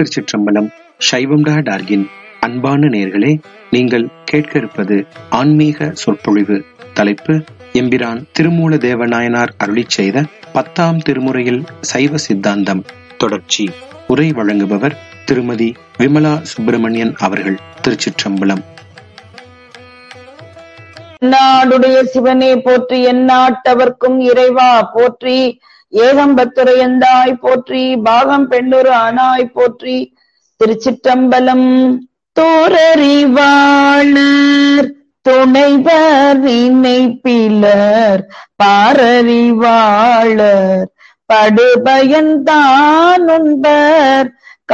திருச்சிற்றம்பலம் சைவம் டா டார்கின் அன்பான நேர்களே நீங்கள் கேட்க இருப்பது ஆன்மீக சொற்பொழிவு தலைப்பு எம்பிரான் திருமூல தேவநாயனார் அருளிச் செய்த பத்தாம் திருமுறையில் சைவ சித்தாந்தம் தொடர்ச்சி உரை வழங்குபவர் திருமதி விமலா சுப்பிரமணியன் அவர்கள் திருச்சிற்றம்பலம் நாடுடைய சிவனே போற்றி எந்நாட்டவர்க்கும் இறைவா போற்றி ஏகம்பத்துரையந்தாய் போற்றி பாகம் பெண்ணொரு ஆனாய் போற்றி திருச்சிற்றம்பலம் தோரறிவாளர் துணைவர் நினைப்பிலர் பாரறிவாளர் படுபயன்தான் உண்பர்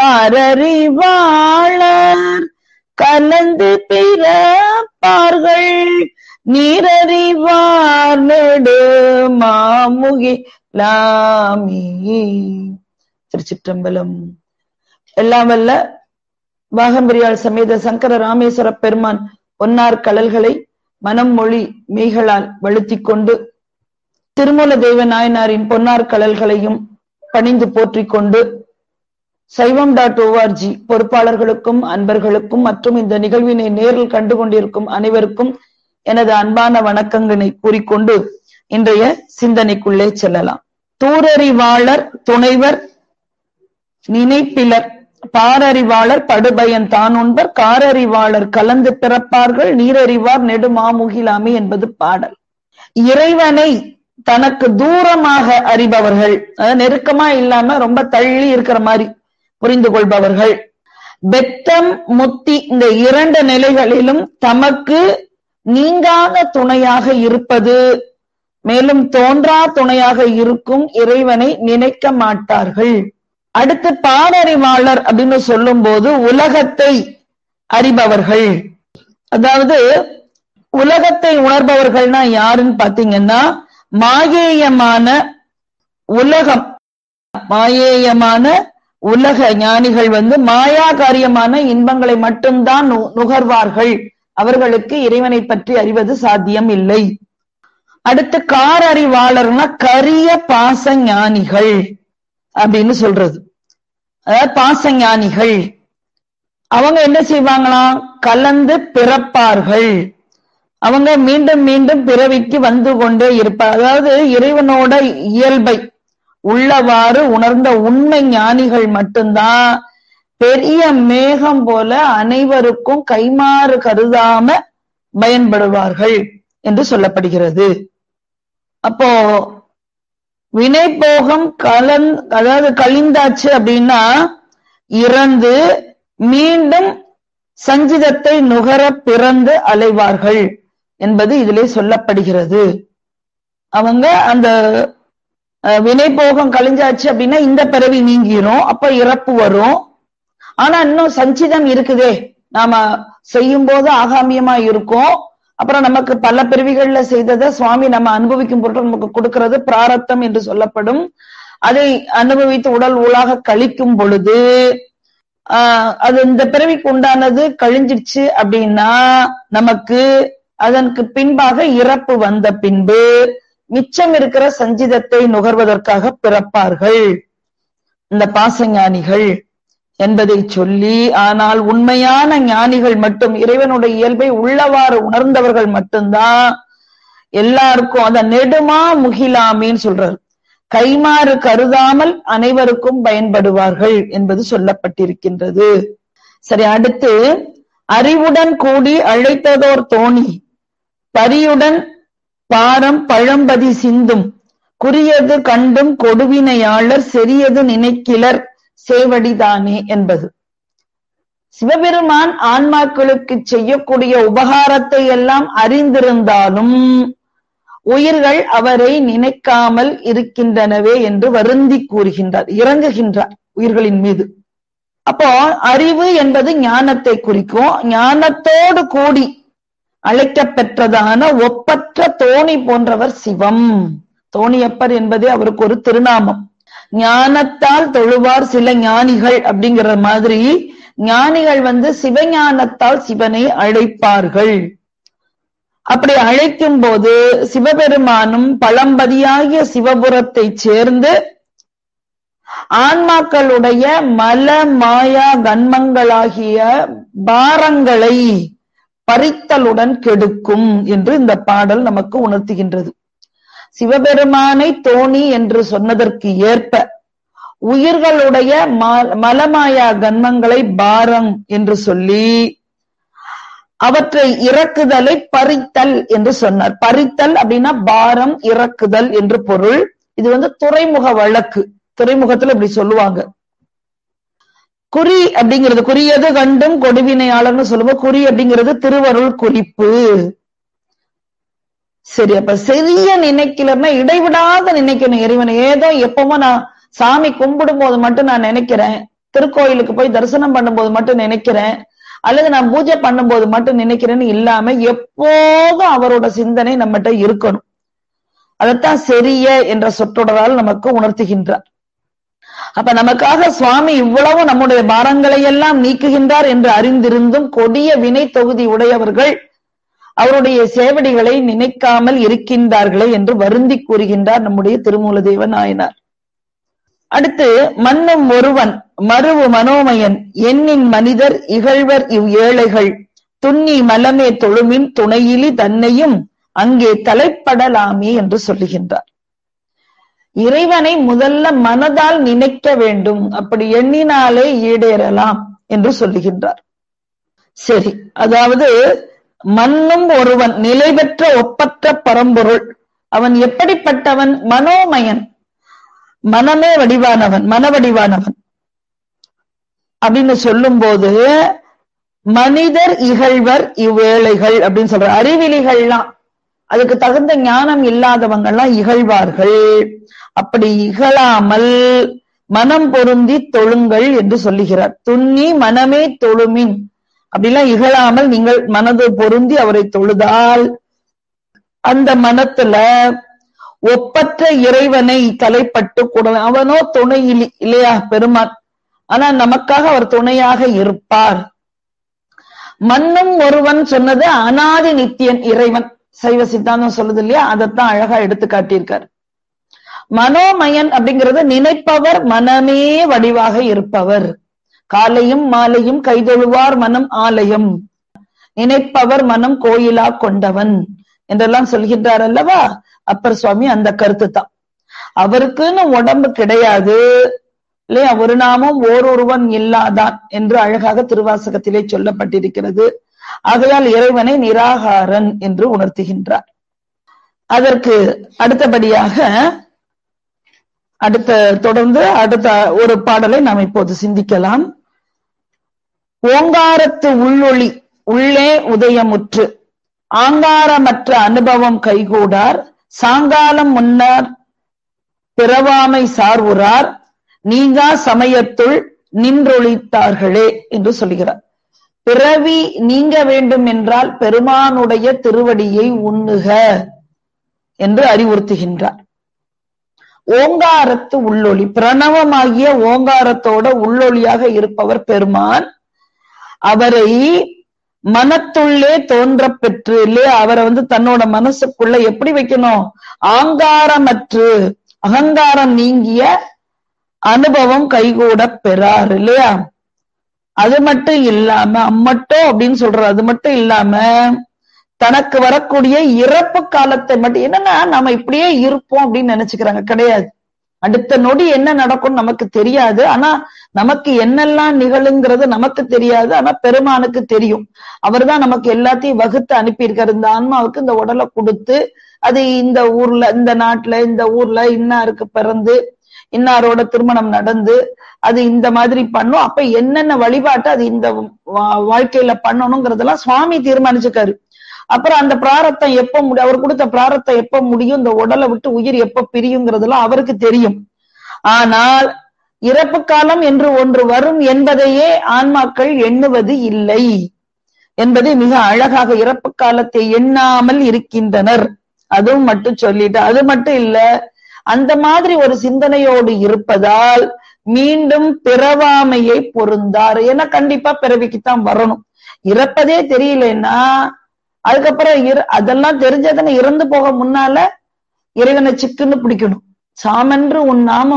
காரறிவாளர் கலந்து பிறப்பார்கள் நீரறிவார் நெடு மாமுகி லாமி திருச்சிற்றம்பலம் எல்லாம் வல்ல வாகம்பரியாள் சமேத சங்கர ராமேஸ்வர பெருமான் பொன்னார் கலல்களை மனம் மொழி மெய்களால் வழுத்திக் கொண்டு திருமூல தெய்வ நாயனாரின் பொன்னார் கலல்களையும் பணிந்து போற்றிக் கொண்டு சைவம் டாட் ஓஆர்ஜி பொறுப்பாளர்களுக்கும் அன்பர்களுக்கும் மற்றும் இந்த நிகழ்வினை நேரில் கண்டு கொண்டிருக்கும் அனைவருக்கும் எனது அன்பான வணக்கங்களை கூறிக்கொண்டு இன்றைய சிந்தனைக்குள்ளே செல்லலாம் தூரறிவாளர் துணைவர் நினைப்பிலர் பாரறிவாளர் படுபயன் தான் உண்பர் காரறிவாளர் கலந்து பிறப்பார்கள் நீரறிவார் நெடுமாமுகிலாமி என்பது பாடல் இறைவனை தனக்கு தூரமாக அறிபவர்கள் நெருக்கமா இல்லாம ரொம்ப தள்ளி இருக்கிற மாதிரி புரிந்து கொள்பவர்கள் பெத்தம் முத்தி இந்த இரண்டு நிலைகளிலும் தமக்கு நீங்காத துணையாக இருப்பது மேலும் தோன்றா துணையாக இருக்கும் இறைவனை நினைக்க மாட்டார்கள் அடுத்து பாடறிவாளர் அப்படின்னு சொல்லும் போது உலகத்தை அறிபவர்கள் அதாவது உலகத்தை உணர்பவர்கள்னா யாருன்னு பாத்தீங்கன்னா மாயேயமான உலகம் மாயேயமான உலக ஞானிகள் வந்து மாயா காரியமான இன்பங்களை மட்டும்தான் நுகர்வார்கள் அவர்களுக்கு இறைவனை பற்றி அறிவது சாத்தியம் இல்லை அடுத்து கார் அறிவாளர்னா கரிய பாச ஞானிகள் அப்படின்னு சொல்றது அதாவது பாச ஞானிகள் அவங்க என்ன செய்வாங்களாம் கலந்து பிறப்பார்கள் அவங்க மீண்டும் மீண்டும் பிறவிக்கு வந்து கொண்டே இருப்பார் அதாவது இறைவனோட இயல்பை உள்ளவாறு உணர்ந்த உண்மை ஞானிகள் மட்டும்தான் பெரிய மேகம் போல அனைவருக்கும் கைமாறு கருதாம பயன்படுவார்கள் என்று சொல்லப்படுகிறது அப்போ வினைபோகம் கலன் அதாவது கழிந்தாச்சு அப்படின்னா இறந்து மீண்டும் சஞ்சிதத்தை நுகர பிறந்து அலைவார்கள் என்பது இதிலே சொல்லப்படுகிறது அவங்க அந்த வினைபோகம் கழிஞ்சாச்சு அப்படின்னா இந்த பிறவி நீங்கிரும் அப்ப இறப்பு வரும் ஆனா இன்னும் சஞ்சிதம் இருக்குதே நாம செய்யும் போது ஆகாமியமா இருக்கும் அப்புறம் நமக்கு பல பிறவிகள்ல செய்ததை சுவாமி நம்ம அனுபவிக்கும் பொருட்டு நமக்கு கொடுக்கிறது பிராரத்தம் என்று சொல்லப்படும் அதை அனுபவித்து உடல் ஊழாக கழிக்கும் பொழுது ஆஹ் அது இந்த பிறவிக்கு உண்டானது கழிஞ்சிடுச்சு அப்படின்னா நமக்கு அதற்கு பின்பாக இறப்பு வந்த பின்பு மிச்சம் இருக்கிற சஞ்சிதத்தை நுகர்வதற்காக பிறப்பார்கள் இந்த பாசஞானிகள் என்பதை சொல்லி ஆனால் உண்மையான ஞானிகள் மட்டும் இறைவனுடைய இயல்பை உள்ளவாறு உணர்ந்தவர்கள் மட்டும்தான் எல்லாருக்கும் அந்த நெடுமா முகிலாமின்னு சொல்றாரு கைமாறு கருதாமல் அனைவருக்கும் பயன்படுவார்கள் என்பது சொல்லப்பட்டிருக்கின்றது சரி அடுத்து அறிவுடன் கூடி அழைத்ததோர் தோணி பரியுடன் பாரம் பழம்பதி சிந்தும் குறியது கண்டும் கொடுவினையாளர் செரியது நினைக்கிலர் சேவடிதானே என்பது சிவபெருமான் ஆன்மாக்களுக்கு செய்யக்கூடிய உபகாரத்தை எல்லாம் அறிந்திருந்தாலும் உயிர்கள் அவரை நினைக்காமல் இருக்கின்றனவே என்று வருந்தி கூறுகின்றார் இறங்குகின்றார் உயிர்களின் மீது அப்போ அறிவு என்பது ஞானத்தை குறிக்கும் ஞானத்தோடு கூடி அழைக்கப்பெற்றதான ஒப்பற்ற தோணி போன்றவர் சிவம் தோணியப்பர் என்பதே அவருக்கு ஒரு திருநாமம் ஞானத்தால் தொழுவார் சில ஞானிகள் அப்படிங்கிற மாதிரி ஞானிகள் வந்து சிவஞானத்தால் சிவனை அழைப்பார்கள் அப்படி அழைக்கும் போது சிவபெருமானும் பழம்பதியாகிய சிவபுரத்தை சேர்ந்து ஆன்மாக்களுடைய மல மாயா கன்மங்களாகிய பாரங்களை பறித்தலுடன் கெடுக்கும் என்று இந்த பாடல் நமக்கு உணர்த்துகின்றது சிவபெருமானை தோணி என்று சொன்னதற்கு ஏற்ப உயிர்களுடைய மலமாயா கன்மங்களை பாரம் என்று சொல்லி அவற்றை இறக்குதலை பறித்தல் என்று சொன்னார் பறித்தல் அப்படின்னா பாரம் இறக்குதல் என்று பொருள் இது வந்து துறைமுக வழக்கு துறைமுகத்துல இப்படி சொல்லுவாங்க குறி அப்படிங்கிறது குறியது கண்டும் கொடுவினையாளர்னு சொல்லுவோம் குறி அப்படிங்கிறது திருவருள் குறிப்பு சரி அப்ப சரிய நினைக்கலன்னா இடைவிடாத நினைக்கணும் இறைவனை ஏதோ எப்பவும் நான் சாமி கும்பிடும் போது மட்டும் நான் நினைக்கிறேன் திருக்கோயிலுக்கு போய் தரிசனம் பண்ணும்போது மட்டும் நினைக்கிறேன் அல்லது நான் பூஜை பண்ணும்போது மட்டும் நினைக்கிறேன்னு இல்லாம எப்போதும் அவரோட சிந்தனை நம்மகிட்ட இருக்கணும் அதைத்தான் சரிய என்ற சொற்றொடரால் நமக்கு உணர்த்துகின்றார் அப்ப நமக்காக சுவாமி இவ்வளவு நம்முடைய பாரங்களை எல்லாம் நீக்குகின்றார் என்று அறிந்திருந்தும் கொடிய வினை தொகுதி உடையவர்கள் அவருடைய சேவடிகளை நினைக்காமல் இருக்கின்றார்களே என்று வருந்தி கூறுகின்றார் நம்முடைய திருமூலதேவ நாயனார் அடுத்து மன்னும் ஒருவன் மருவு மனோமயன் எண்ணின் மனிதர் இகழ்வர் இவ் ஏழைகள் துண்ணி மலமே தொழுமின் துணையிலி தன்னையும் அங்கே தலைப்படலாமே என்று சொல்லுகின்றார் இறைவனை முதல்ல மனதால் நினைக்க வேண்டும் அப்படி எண்ணினாலே ஈடேறலாம் என்று சொல்லுகின்றார் சரி அதாவது மண்ணும் ஒருவன் நிலை பெற்ற ஒப்பற்ற பரம்பொருள் அவன் எப்படிப்பட்டவன் மனோமயன் மனமே வடிவானவன் மனவடிவானவன் அப்படின்னு சொல்லும் போது மனிதர் இகழ்வர் இவ்வேளைகள் அப்படின்னு சொல்ற அறிவிலிகள்லாம் அதுக்கு தகுந்த ஞானம் இல்லாதவங்கள்லாம் இகழ்வார்கள் அப்படி இகழாமல் மனம் பொருந்தி தொழுங்கள் என்று சொல்லுகிறார் துண்ணி மனமே தொழுமின் அப்படிலாம் இகழாமல் நீங்கள் மனது பொருந்தி அவரை தொழுதால் அந்த மனத்துல ஒப்பற்ற இறைவனை தலைப்பட்டு கூட அவனோ துணை இல்லையா பெருமான் ஆனா நமக்காக அவர் துணையாக இருப்பார் மண்ணும் ஒருவன் சொன்னது அனாதி நித்தியன் இறைவன் சைவ சித்தாந்தம் சொல்லுது இல்லையா அதைத்தான் அழகா எடுத்து காட்டியிருக்கார் மனோமயன் அப்படிங்கிறது நினைப்பவர் மனமே வடிவாக இருப்பவர் காலையும் மாலையும் கைதொழுவார் மனம் ஆலயம் நினைப்பவர் மனம் கோயிலா கொண்டவன் என்றெல்லாம் சொல்கின்றார் அல்லவா அப்பர் சுவாமி அந்த கருத்து தான் அவருக்குன்னு உடம்பு கிடையாது இல்லையா ஒரு நாமம் ஓரொருவன் இல்லாதான் என்று அழகாக திருவாசகத்திலே சொல்லப்பட்டிருக்கிறது ஆகையால் இறைவனை நிராகாரன் என்று உணர்த்துகின்றார் அதற்கு அடுத்தபடியாக அடுத்த தொடர்ந்து அடுத்த ஒரு பாடலை நாம் இப்போது சிந்திக்கலாம் ஓங்காரத்து உள்ளொளி உள்ளே உதயமுற்று ஆங்காரமற்ற அனுபவம் கைகூடார் சாங்காலம் முன்னார் பிறவாமை சார்வுறார் நீங்கா சமயத்துள் நின்றொழித்தார்களே என்று சொல்கிறார் பிறவி நீங்க வேண்டும் என்றால் பெருமானுடைய திருவடியை உண்ணுக என்று அறிவுறுத்துகின்றார் ஓங்காரத்து உள்ளொளி பிரணவமாகிய ஓங்காரத்தோட உள்ளொளியாக இருப்பவர் பெருமான் அவரை மனத்துள்ளே தோன்ற பெற்று இல்லையா அவரை வந்து தன்னோட மனசுக்குள்ள எப்படி வைக்கணும் ஆங்காரமற்று அகங்காரம் நீங்கிய அனுபவம் கைகூட பெறார் இல்லையா அது மட்டும் இல்லாம அம்மட்டோ அப்படின்னு சொல்ற அது மட்டும் இல்லாம தனக்கு வரக்கூடிய இறப்பு காலத்தை மட்டும் என்னன்னா நம்ம இப்படியே இருப்போம் அப்படின்னு நினைச்சுக்கிறாங்க கிடையாது அடுத்த நொடி என்ன நடக்கும் நமக்கு தெரியாது ஆனா நமக்கு என்னெல்லாம் நிகழுங்கிறது நமக்கு தெரியாது ஆனா பெருமானுக்கு தெரியும் அவர் தான் நமக்கு எல்லாத்தையும் வகுத்து அனுப்பியிருக்காரு இந்த ஆன்மாவுக்கு இந்த உடலை கொடுத்து அது இந்த ஊர்ல இந்த நாட்டுல இந்த ஊர்ல இன்னாருக்கு பிறந்து இன்னாரோட திருமணம் நடந்து அது இந்த மாதிரி பண்ணும் அப்ப என்னென்ன வழிபாட்டு அது இந்த வாழ்க்கையில பண்ணணுங்கிறதெல்லாம் சுவாமி தீர்மானிச்சுக்காரு அப்புறம் அந்த பிராரத்தம் எப்ப முடியும் அவர் கொடுத்த பிராரத்தம் எப்ப முடியும் இந்த உடலை விட்டு உயிர் எப்ப பிரியுங்கிறதெல்லாம் அவருக்கு தெரியும் ஆனால் இறப்பு காலம் என்று ஒன்று வரும் என்பதையே ஆன்மாக்கள் எண்ணுவது இல்லை என்பதை மிக அழகாக இறப்பு காலத்தை எண்ணாமல் இருக்கின்றனர் அதுவும் மட்டும் சொல்லிட்டு அது மட்டும் இல்ல அந்த மாதிரி ஒரு சிந்தனையோடு இருப்பதால் மீண்டும் பிறவாமையை பொருந்தார் ஏன்னா கண்டிப்பா பிறவிக்குத்தான் வரணும் இறப்பதே தெரியலன்னா அதுக்கப்புறம் இரு அதெல்லாம் தெரிஞ்சதுன்னு இறந்து போக முன்னால இறைவனை சிக்குன்னு பிடிக்கணும் சாமென்று உன் நாமம்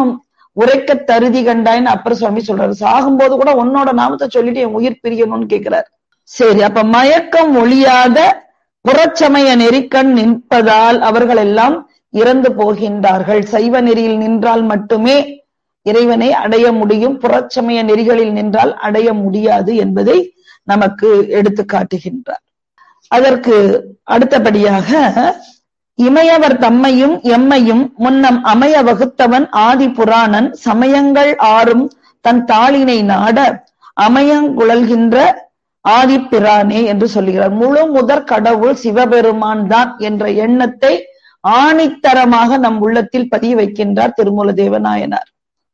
உரைக்க தருதி கண்டாயின்னு அப்பர் சுவாமி சொல்றாரு சாகும்போது கூட உன்னோட நாமத்தை சொல்லிட்டு என் உயிர் பிரியணும்னு கேட்கிறார் சரி அப்ப மயக்கம் ஒழியாத புறச்சமய நெறிக்கண் நிற்பதால் அவர்கள் எல்லாம் இறந்து போகின்றார்கள் சைவ நெறியில் நின்றால் மட்டுமே இறைவனை அடைய முடியும் புறச்சமய நெறிகளில் நின்றால் அடைய முடியாது என்பதை நமக்கு எடுத்து காட்டுகின்றார் அதற்கு அடுத்தபடியாக இமையவர் தம்மையும் எம்மையும் முன்னம் அமைய வகுத்தவன் ஆதி புராணன் சமயங்கள் ஆறும் தன் தாளினை நாட அமையங்குழல்கின்ற ஆதிப்பிரானே என்று சொல்லுகிறார் முழு முதற் கடவுள் சிவபெருமான் தான் என்ற எண்ணத்தை ஆணித்தரமாக நம் உள்ளத்தில் பதிய வைக்கின்றார் திருமூல தேவநாயனார்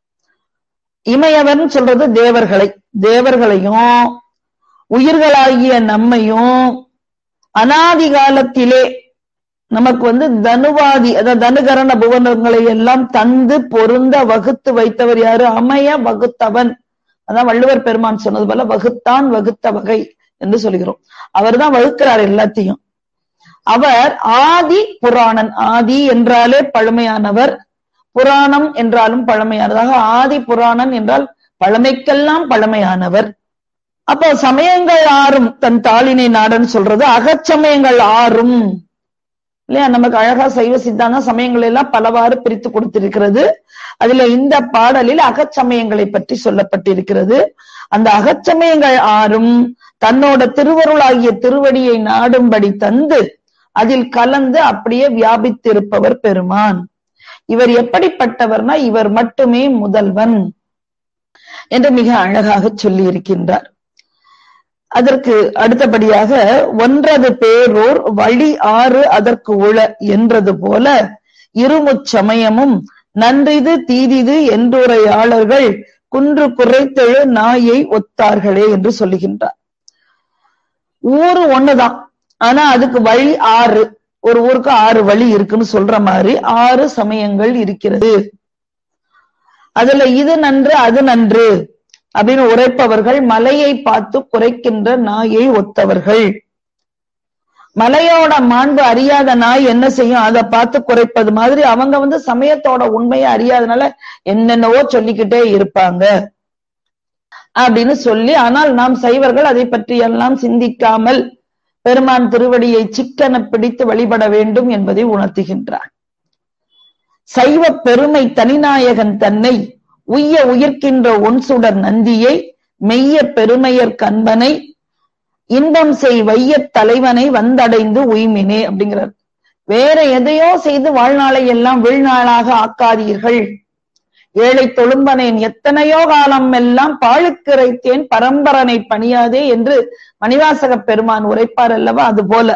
இமையவன் சொல்றது தேவர்களை தேவர்களையும் உயிர்களாகிய நம்மையும் அனாதி காலத்திலே நமக்கு வந்து தனுவாதி அதாவது தனுகரண புவனங்களை எல்லாம் தந்து பொருந்த வகுத்து வைத்தவர் யாரு அமைய வகுத்தவன் அதான் வள்ளுவர் பெருமான் சொன்னது போல வகுத்தான் வகுத்த வகை என்று சொல்கிறோம் அவர் தான் வகுக்கிறார் எல்லாத்தையும் அவர் ஆதி புராணன் ஆதி என்றாலே பழமையானவர் புராணம் என்றாலும் பழமையானதாக ஆதி புராணன் என்றால் பழமைக்கெல்லாம் பழமையானவர் அப்போ சமயங்கள் ஆறும் தன் தாளினை நாடன் சொல்றது அகச்சமயங்கள் ஆறும் இல்லையா நமக்கு அழகா சைவ சித்தாந்த சமயங்கள் எல்லாம் பலவாறு பிரித்து கொடுத்திருக்கிறது அதுல இந்த பாடலில் அகச்சமயங்களை பற்றி சொல்லப்பட்டிருக்கிறது அந்த அகச்சமயங்கள் ஆறும் தன்னோட திருவருளாகிய திருவடியை நாடும்படி தந்து அதில் கலந்து அப்படியே வியாபித்திருப்பவர் பெருமான் இவர் எப்படிப்பட்டவர்னா இவர் மட்டுமே முதல்வன் என்று மிக அழகாக சொல்லி இருக்கின்றார் அதற்கு அடுத்தபடியாக ஒன்றது பேரூர் வழி ஆறு அதற்கு உள என்றது போல இருமுச்சமயமும் நன்றிது தீதிது என்றுரையாளர்கள் குன்று குறைத்தெழு நாயை ஒத்தார்களே என்று சொல்லுகின்றார் ஊரு ஒண்ணுதான் ஆனா அதுக்கு வழி ஆறு ஒரு ஊருக்கு ஆறு வழி இருக்குன்னு சொல்ற மாதிரி ஆறு சமயங்கள் இருக்கிறது அதுல இது நன்று அது நன்று அப்படின்னு உரைப்பவர்கள் மலையை பார்த்து குறைக்கின்ற நாயை ஒத்தவர்கள் மலையோட மாண்பு அறியாத நாய் என்ன செய்யும் அதை பார்த்து குறைப்பது மாதிரி அவங்க வந்து சமயத்தோட உண்மையை அறியாதனால என்னென்னவோ சொல்லிக்கிட்டே இருப்பாங்க அப்படின்னு சொல்லி ஆனால் நாம் சைவர்கள் அதை பற்றி எல்லாம் சிந்திக்காமல் பெருமான் திருவடியை சிக்கன பிடித்து வழிபட வேண்டும் என்பதை உணர்த்துகின்றார் சைவ பெருமை தனிநாயகன் தன்னை உய்ய உயிர்க்கின்ற ஒன்சுடர் நந்தியை மெய்ய பெருமையர் கண்பனை இன்பம் செய் வையத் தலைவனை வந்தடைந்து உய்மினே அப்படிங்கிறார் வேற எதையோ செய்து வாழ்நாளை எல்லாம் வீழ்நாளாக ஆக்காதீர்கள் ஏழை தொழும்பனேன் எத்தனையோ காலம் எல்லாம் பாழுக்கிரைத்தேன் பரம்பரனை பணியாதே என்று மணிவாசக பெருமான் உரைப்பார் அல்லவா அது போல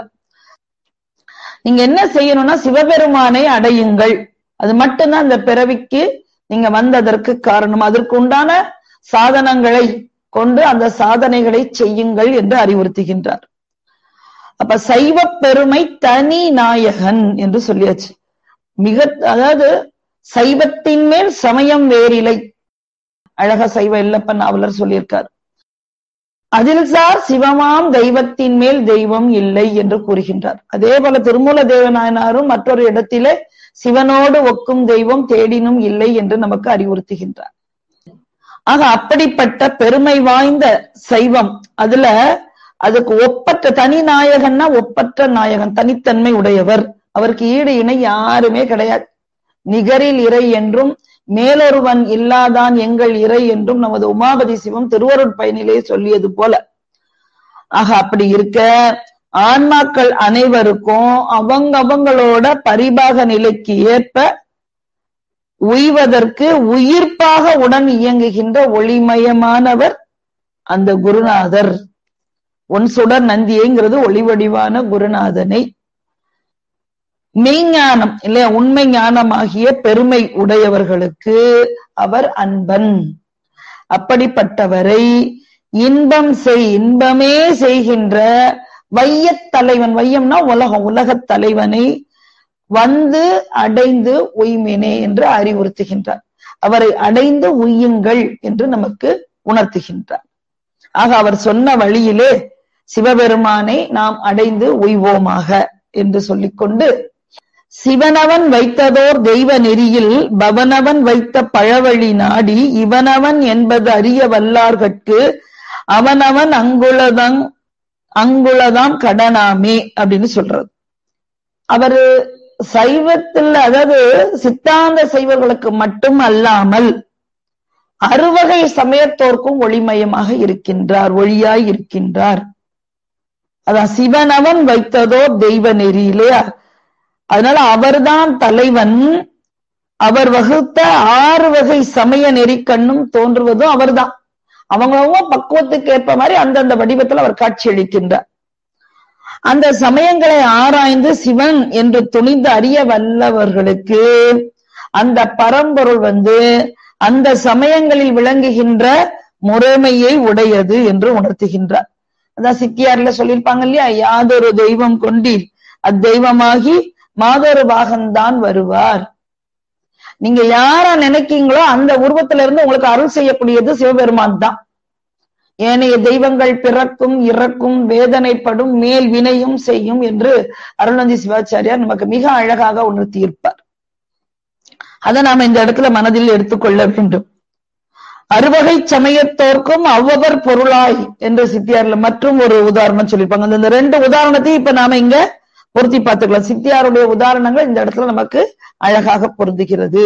நீங்க என்ன செய்யணும்னா சிவபெருமானை அடையுங்கள் அது மட்டும்தான் இந்த பிறவிக்கு நீங்க வந்ததற்கு காரணம் அதற்கு உண்டான சாதனங்களை கொண்டு அந்த சாதனைகளை செய்யுங்கள் என்று அறிவுறுத்துகின்றார் அப்ப சைவ பெருமை தனி நாயகன் என்று சொல்லியாச்சு மிக அதாவது சைவத்தின் மேல் சமயம் வேறில்லை அழக சைவ இல்லப்பன் நாவலர் சொல்லியிருக்கார் அதில் சார் சிவமாம் தெய்வத்தின் மேல் தெய்வம் இல்லை என்று கூறுகின்றார் அதே போல திருமூல தேவநாயனாரும் மற்றொரு இடத்திலே சிவனோடு ஒக்கும் தெய்வம் தேடினும் இல்லை என்று நமக்கு அறிவுறுத்துகின்றார் ஆக அப்படிப்பட்ட பெருமை வாய்ந்த சைவம் அதுல அதுக்கு ஒப்பற்ற தனி நாயகன்னா ஒப்பற்ற நாயகன் தனித்தன்மை உடையவர் அவருக்கு ஈடு இணை யாருமே கிடையாது நிகரில் இறை என்றும் மேலொருவன் இல்லாதான் எங்கள் இறை என்றும் நமது உமாபதி சிவம் திருவருட் பயனிலே சொல்லியது போல ஆக அப்படி இருக்க ஆன்மாக்கள் அனைவருக்கும் அவங்க அவங்களோட பரிபாக நிலைக்கு ஏற்ப உய்வதற்கு உயிர்ப்பாக உடன் இயங்குகின்ற ஒளிமயமானவர் அந்த குருநாதர் ஒன் சுடர் நந்தியைங்கிறது ஒளிவடிவான குருநாதனை மெய்ஞானம் இல்லையா உண்மை ஞானமாகிய பெருமை உடையவர்களுக்கு அவர் அன்பன் அப்படிப்பட்டவரை இன்பம் செய் இன்பமே செய்கின்ற வையத் தலைவன் வையம்னா உலகம் உலகத் தலைவனை வந்து அடைந்து உய்மினே என்று அறிவுறுத்துகின்றார் அவரை அடைந்து உய்யுங்கள் என்று நமக்கு உணர்த்துகின்றார் ஆக அவர் சொன்ன வழியிலே சிவபெருமானை நாம் அடைந்து உய்வோமாக என்று சொல்லிக்கொண்டு சிவனவன் வைத்ததோர் தெய்வ நெறியில் பவனவன் வைத்த பழவழி நாடி இவனவன் என்பது அறிய வல்லார்கட்கு அவனவன் அங்குளதங் அங்குளதாம் கடனாமே அப்படின்னு சொல்றது அவரு சைவத்தில் அதாவது சித்தாந்த சைவர்களுக்கு மட்டும் அல்லாமல் அறுவகை சமயத்தோர்க்கும் ஒளிமயமாக இருக்கின்றார் ஒளியாய் இருக்கின்றார் அதான் சிவனவன் வைத்ததோ தெய்வ நெறி இல்லையா அதனால அவர்தான் தலைவன் அவர் வகுத்த ஆறு வகை சமய நெறிக்கண்ணும் தோன்றுவதும் அவர்தான் அவங்கவுங்க பக்குவத்துக்கு ஏற்ப மாதிரி அந்தந்த வடிவத்தில் அவர் காட்சி அளிக்கின்றார் அந்த சமயங்களை ஆராய்ந்து சிவன் என்று துணிந்து அறிய வல்லவர்களுக்கு அந்த பரம்பொருள் வந்து அந்த சமயங்களில் விளங்குகின்ற முறைமையை உடையது என்று உணர்த்துகின்றார் அதான் சித்தியார்ல சொல்லியிருப்பாங்க இல்லையா யாதொரு தெய்வம் கொண்டீர் அத்தெய்வமாகி மாதொரு பாகம்தான் வருவார் நீங்க யார நினைக்கீங்களோ அந்த உருவத்தில இருந்து உங்களுக்கு அருள் செய்யக்கூடியது சிவபெருமான் தான் ஏனைய தெய்வங்கள் பிறக்கும் இறக்கும் வேதனைப்படும் மேல் வினையும் செய்யும் என்று அருள்நந்தி சிவாச்சாரியார் நமக்கு மிக அழகாக உணர்த்தியிருப்பார் அதை நாம இந்த இடத்துல மனதில் எடுத்துக்கொள்ள வேண்டும் அறுவகை சமயத்தோர்க்கும் அவ்வவர் பொருளாய் என்று சித்தியார்ல மற்றும் ஒரு உதாரணம் சொல்லியிருப்பாங்க இந்த ரெண்டு உதாரணத்தையும் இப்ப நாம இங்க பொருத்தி பார்த்துக்கலாம் சித்தியாருடைய உதாரணங்கள் இந்த இடத்துல நமக்கு அழகாக பொருந்துகிறது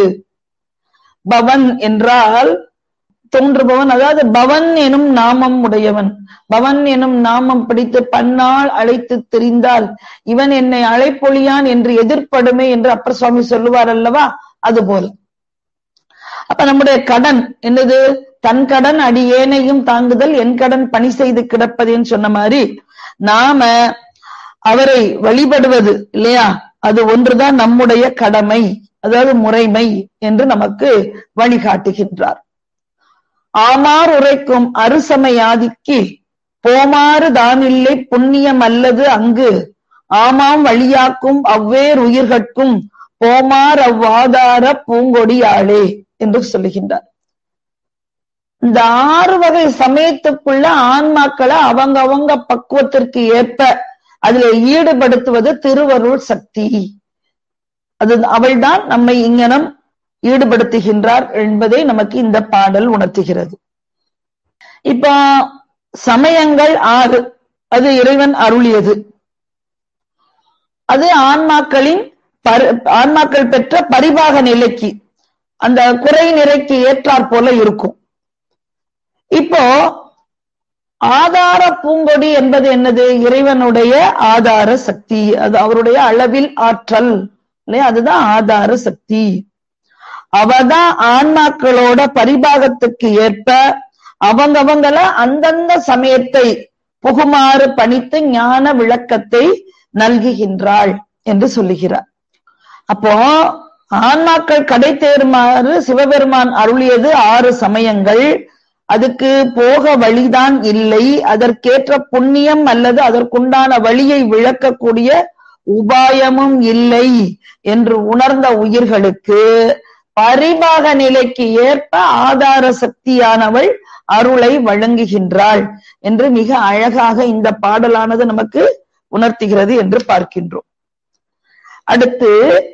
பவன் என்றால் தோன்றுபவன் அதாவது பவன் எனும் நாமம் உடையவன் பவன் எனும் நாமம் பிடித்து பன்னாள் அழைத்து திரிந்தால் இவன் என்னை அழைப்பொழியான் என்று எதிர்ப்படுமே என்று அப்பர் சுவாமி சொல்லுவார் அல்லவா அது போல அப்ப நம்முடைய கடன் என்னது தன் கடன் அடியேனையும் தாங்குதல் என் கடன் பணி செய்து கிடப்பதுன்னு சொன்ன மாதிரி நாம அவரை வழிபடுவது இல்லையா அது ஒன்றுதான் நம்முடைய கடமை அதாவது முறைமை என்று நமக்கு வழிகாட்டுகின்றார் ஆமார் உரைக்கும் அருசமையாதிக்கு போமாறு தானில்லை புண்ணியம் அல்லது அங்கு ஆமாம் வழியாக்கும் அவ்வேறு உயிர்கட்கும் போமார் அவ்வாதார பூங்கொடியாளே என்று சொல்லுகின்றார் இந்த ஆறு வகை சமயத்துக்குள்ள ஆன்மாக்களை அவங்க அவங்க பக்குவத்திற்கு ஏற்ப அதுல ஈடுபடுத்துவது திருவருள் சக்தி அது அவள்தான் நம்மை இங்கனம் ஈடுபடுத்துகின்றார் என்பதை நமக்கு இந்த பாடல் உணர்த்துகிறது இப்போ சமயங்கள் ஆறு அது இறைவன் அருளியது அது ஆன்மாக்களின் ஆன்மாக்கள் பெற்ற பரிபாக நிலைக்கு அந்த குறை நிறைக்கு ஏற்றாற் போல இருக்கும் இப்போ ஆதார பூங்கொடி என்பது என்னது இறைவனுடைய ஆதார சக்தி அது அவருடைய அளவில் ஆற்றல் இல்லையா அதுதான் ஆதார சக்தி அவதான் ஆன்மாக்களோட பரிபாகத்துக்கு ஏற்ப அவங்கவங்கள அந்தந்த சமயத்தை புகுமாறு பணித்து ஞான விளக்கத்தை நல்குகின்றாள் என்று சொல்லுகிறார் அப்போ ஆன்மாக்கள் கடை தேருமாறு சிவபெருமான் அருளியது ஆறு சமயங்கள் அதுக்கு போக வழிதான் இல்லை அதற்கேற்ற புண்ணியம் அல்லது அதற்குண்டான வழியை விளக்கக்கூடிய உபாயமும் இல்லை என்று உணர்ந்த உயிர்களுக்கு பரிபாக நிலைக்கு ஏற்ப ஆதார சக்தியானவள் அருளை வழங்குகின்றாள் என்று மிக அழகாக இந்த பாடலானது நமக்கு உணர்த்துகிறது என்று பார்க்கின்றோம் அடுத்து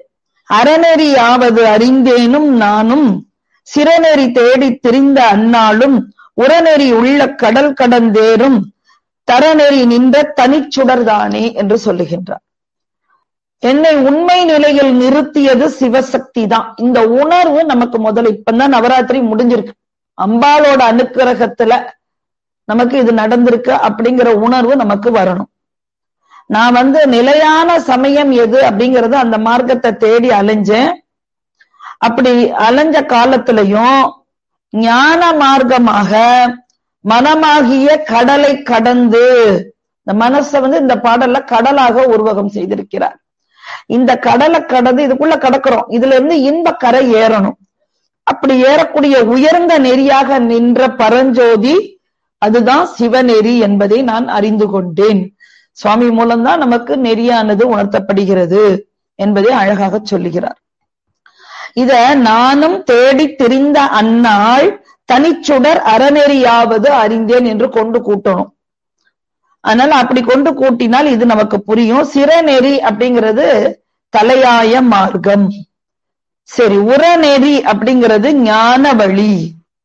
அறநெறியாவது அறிந்தேனும் நானும் சிறநெறி தேடி திரிந்த அந்நாளும் உரநெறி உள்ள கடல் கடந்தேறும் தரநெறி நின்ற தனிச்சுடர்தானே என்று சொல்லுகின்றார் என்னை உண்மை நிலையில் நிறுத்தியது சிவசக்தி தான் இந்த உணர்வு நமக்கு முதல்ல இப்பதான் நவராத்திரி முடிஞ்சிருக்கு அம்பாளோட அனுக்கிரகத்துல நமக்கு இது நடந்திருக்கு அப்படிங்கிற உணர்வு நமக்கு வரணும் நான் வந்து நிலையான சமயம் எது அப்படிங்கறது அந்த மார்க்கத்தை தேடி அலைஞ்சேன் அப்படி அலைஞ்ச காலத்திலையும் ஞான மார்க்கமாக மனமாகிய கடலை கடந்து இந்த மனச வந்து இந்த பாடல்ல கடலாக உருவகம் செய்திருக்கிறார் இந்த கடலை கடந்து இதுக்குள்ள கடக்கிறோம் இதுல இருந்து இன்ப கரை ஏறணும் அப்படி ஏறக்கூடிய உயர்ந்த நெறியாக நின்ற பரஞ்சோதி அதுதான் சிவநெறி என்பதை நான் அறிந்து கொண்டேன் சுவாமி மூலம்தான் நமக்கு நெறியானது உணர்த்தப்படுகிறது என்பதை அழகாக சொல்லுகிறார் இத நானும் தேடி திரிந்த அந்நாள் தனிச்சுடர் அறநெறியாவது அறிந்தேன் என்று கொண்டு கூட்டணும் அதனால அப்படி கொண்டு கூட்டினால் இது நமக்கு புரியும் சிறநெறி அப்படிங்கிறது தலையாய மார்க்கம் சரி உரநெறி அப்படிங்கிறது ஞான வழி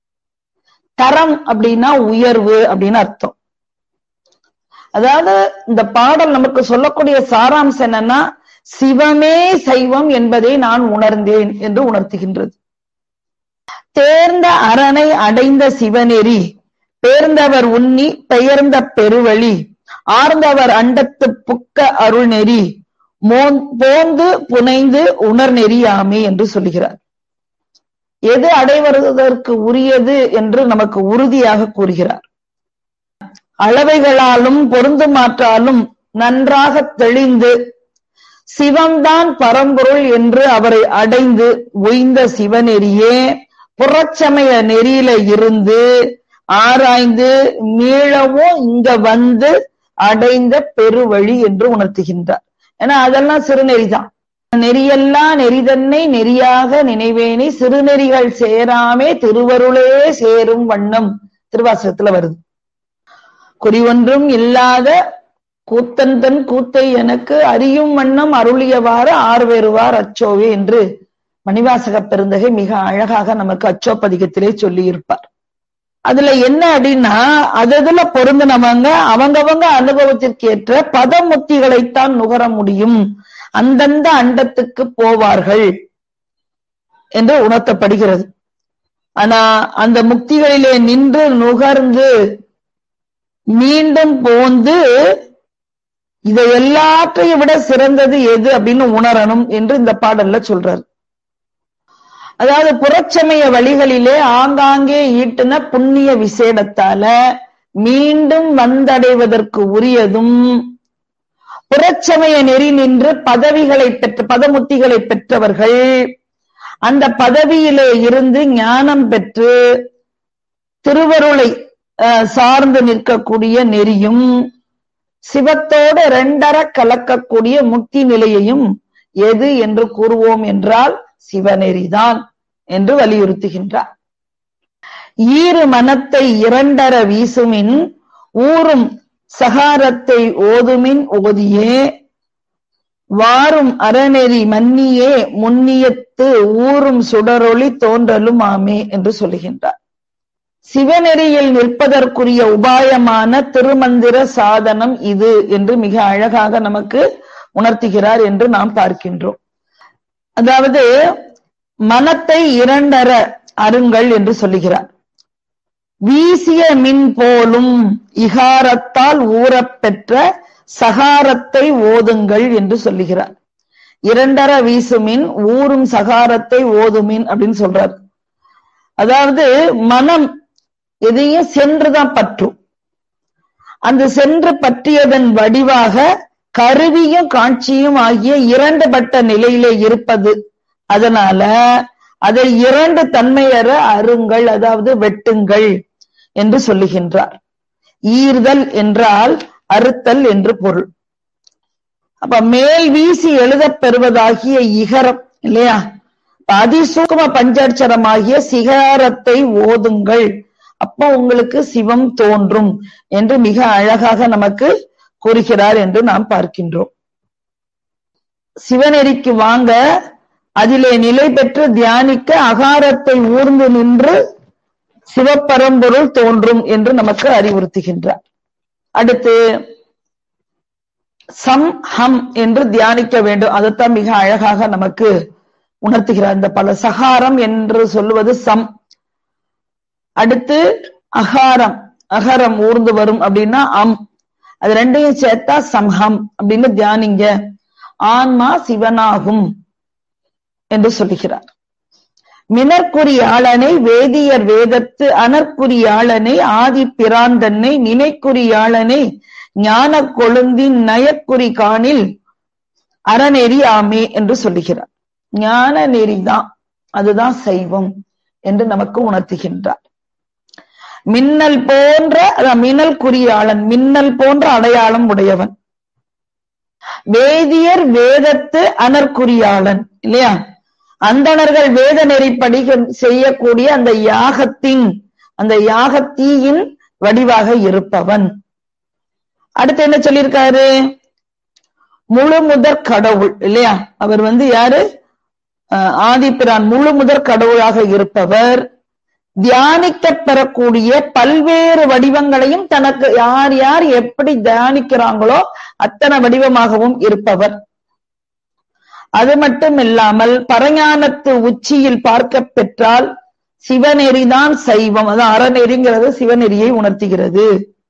தரம் அப்படின்னா உயர்வு அப்படின்னு அர்த்தம் அதாவது இந்த பாடல் நமக்கு சொல்லக்கூடிய சாராம்சம் என்னன்னா சிவமே சைவம் என்பதை நான் உணர்ந்தேன் என்று உணர்த்துகின்றது தேர்ந்த அரணை அடைந்த சிவநெறி பேர்ந்தவர் உன்னி பெயர்ந்த பெருவழி ஆர்ந்தவர் அண்டத்து புக்க அருள்நெறி போந்து புனைந்து உணர்நெறியாமே என்று சொல்லுகிறார் எது அடைவதற்கு உரியது என்று நமக்கு உறுதியாக கூறுகிறார் அளவைகளாலும் பொருந்துமாற்றாலும் நன்றாக தெளிந்து சிவம்தான் பரம்பொருள் என்று அவரை அடைந்து உய்ந்த சிவநெறியே புறச்சமய நெறியில இருந்து ஆராய்ந்து மீளவும் இங்க வந்து அடைந்த பெருவழி என்று உணர்த்துகின்றார் ஏன்னா அதெல்லாம் சிறுநெறிதான் நெறியெல்லாம் நெறிதன்னை நெறியாக நினைவேனே சிறுநெறிகள் சேராமே திருவருளே சேரும் வண்ணம் திருவாசகத்துல வருது குறி ஒன்றும் இல்லாத கூத்தன் தன் கூத்தை எனக்கு அறியும் வண்ணம் அருளியவாறு ஆர்வேறுவார் அச்சோவே என்று மணிவாசக பெருந்தகை மிக அழகாக நமக்கு அச்சோப்பதிகத்திலே சொல்லி இருப்பார் அதுல என்ன அப்படின்னா அதுல பொருந்தினவங்க அவங்கவங்க அனுபவத்திற்கு ஏற்ற பதமுத்திகளைத்தான் நுகர முடியும் அந்தந்த அண்டத்துக்கு போவார்கள் என்று உணர்த்தப்படுகிறது ஆனா அந்த முக்திகளிலே நின்று நுகர்ந்து மீண்டும் போந்து இதை எல்லாற்றையும் விட சிறந்தது எது அப்படின்னு உணரணும் என்று இந்த பாடல்ல சொல்றாரு அதாவது புறச்சமய வழிகளிலே ஆங்காங்கே ஈட்டின புண்ணிய விசேடத்தால மீண்டும் வந்தடைவதற்கு உரியதும் புறச்சமய நெறி நின்று பதவிகளை பெற்ற பதமுத்திகளை பெற்றவர்கள் அந்த பதவியிலே இருந்து ஞானம் பெற்று திருவருளை சார்ந்து நிற்கக்கூடிய நெறியும் சிவத்தோடு ரெண்டர கலக்கக்கூடிய முக்தி நிலையையும் எது என்று கூறுவோம் என்றால் சிவநெறிதான் என்று வலியுறுத்துகின்றார் ஈறு மனத்தை இரண்டர வீசுமின் ஊறும் சகாரத்தை ஓதுமின் ஓதியே வாரும் அறநெறி மன்னியே முன்னியத்து ஊறும் சுடரொளி தோன்றலும் ஆமே என்று சொல்லுகின்றார் சிவநெறியில் நிற்பதற்குரிய உபாயமான திருமந்திர சாதனம் இது என்று மிக அழகாக நமக்கு உணர்த்துகிறார் என்று நாம் பார்க்கின்றோம் அதாவது மனத்தை இரண்டர அருங்கள் என்று சொல்லுகிறார் வீசிய மின் போலும் இகாரத்தால் ஊறப்பெற்ற சகாரத்தை ஓதுங்கள் என்று சொல்லுகிறார் இரண்டர வீசுமின் ஊறும் சகாரத்தை ஓதுமின் அப்படின்னு சொல்றார் அதாவது மனம் எதையும் சென்றுதான் பற்றும் அந்த சென்று பற்றியதன் வடிவாக கருவியும் காட்சியும் ஆகிய இரண்டு பட்ட நிலையிலே இருப்பது அதனால அதை இரண்டு தன்மையற அருங்கள் அதாவது வெட்டுங்கள் என்று சொல்லுகின்றார் ஈர்தல் என்றால் அறுத்தல் என்று பொருள் அப்ப மேல் வீசி எழுதப் பெறுவதாகிய இகரம் இல்லையா அதிசூக்ம பஞ்சாட்சரமாகிய சிகாரத்தை ஓதுங்கள் அப்ப உங்களுக்கு சிவம் தோன்றும் என்று மிக அழகாக நமக்கு கூறுகிறார் என்று நாம் பார்க்கின்றோம் சிவநெறிக்கு வாங்க அதிலே நிலை பெற்று தியானிக்க அகாரத்தை ஊர்ந்து நின்று சிவப்பரம்பொருள் தோன்றும் என்று நமக்கு அறிவுறுத்துகின்றார் அடுத்து சம் ஹம் என்று தியானிக்க வேண்டும் அதைத்தான் மிக அழகாக நமக்கு உணர்த்துகிறார் இந்த பல சகாரம் என்று சொல்லுவது சம் அடுத்து அகாரம் அகரம் ஊர்ந்து வரும் அப்படின்னா அம் அது ரெண்டையும் சேர்த்தா சம்ஹம் அப்படின்னு தியானிங்க ஆன்மா சிவனாகும் என்று சொல்லுகிறார் மினற்குரியாளனை வேதியர் வேதத்து அனற்குரியாளனை ஆதி பிராந்தன்னை நினைக்குரியாளனை ஞான கொழுந்தின் நயக்குறி காணில் அறநெறி ஆமே என்று சொல்லுகிறார் ஞான நெறிதான் அதுதான் சைவம் என்று நமக்கு உணர்த்துகின்றார் மின்னல் போன்ற மின்னல் குறியாளன் மின்னல் போன்ற அடையாளம் உடையவன் வேதியர் வேதத்து அனற்குறியாளன் இல்லையா அந்தணர்கள் வேத நெறிப்படி செய்யக்கூடிய அந்த யாகத்தின் அந்த யாகத்தீயின் வடிவாக இருப்பவன் அடுத்து என்ன சொல்லியிருக்காரு முழு முதற் கடவுள் இல்லையா அவர் வந்து யாரு அஹ் ஆதிப்பிரான் முழு முதற் கடவுளாக இருப்பவர் தியானிக்க பெறக்கூடிய பல்வேறு வடிவங்களையும் தனக்கு யார் யார் எப்படி தியானிக்கிறாங்களோ அத்தனை வடிவமாகவும் இருப்பவர் அது மட்டும் இல்லாமல் பரஞானத்து உச்சியில் பார்க்க பெற்றால் சிவநெறிதான் சைவம் அது அறநெறிங்கிறது சிவநெறியை உணர்த்துகிறது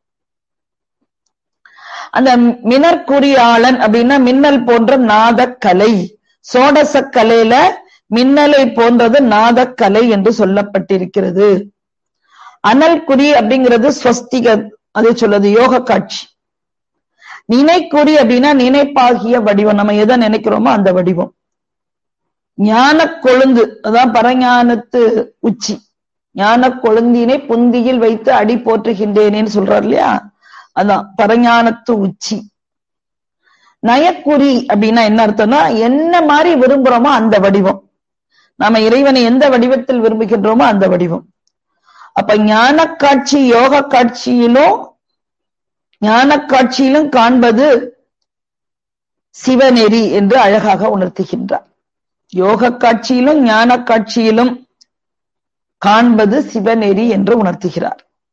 அந்த மினற்குறியாளன் அப்படின்னா மின்னல் போன்ற நாதக்கலை சோடச கலையில மின்னலை போன்றது நாதக்கலை என்று சொல்லப்பட்டிருக்கிறது அனல் குறி அப்படிங்கிறது ஸ்வஸ்திக அது சொல்லுது யோக காட்சி நினைக்குறி அப்படின்னா நினைப்பாகிய வடிவம் நம்ம எதை நினைக்கிறோமோ அந்த வடிவம் ஞான கொழுந்து அதான் பரஞானத்து உச்சி ஞான கொழுந்தினை புந்தியில் வைத்து அடி போற்றுகின்றேனேன்னு சொல்றாரு இல்லையா அதான் பரஞானத்து உச்சி நயக்குறி அப்படின்னா என்ன அர்த்தம்னா என்ன மாதிரி விரும்புறோமோ அந்த வடிவம் நாம இறைவனை எந்த வடிவத்தில் விரும்புகின்றோமோ அந்த வடிவம் அப்ப ஞான காட்சி யோக காட்சியிலும் ஞான காட்சியிலும் காண்பது சிவநெறி என்று அழகாக உணர்த்துகின்றார் யோக காட்சியிலும் ஞான காட்சியிலும் காண்பது சிவநெறி என்று உணர்த்துகிறார்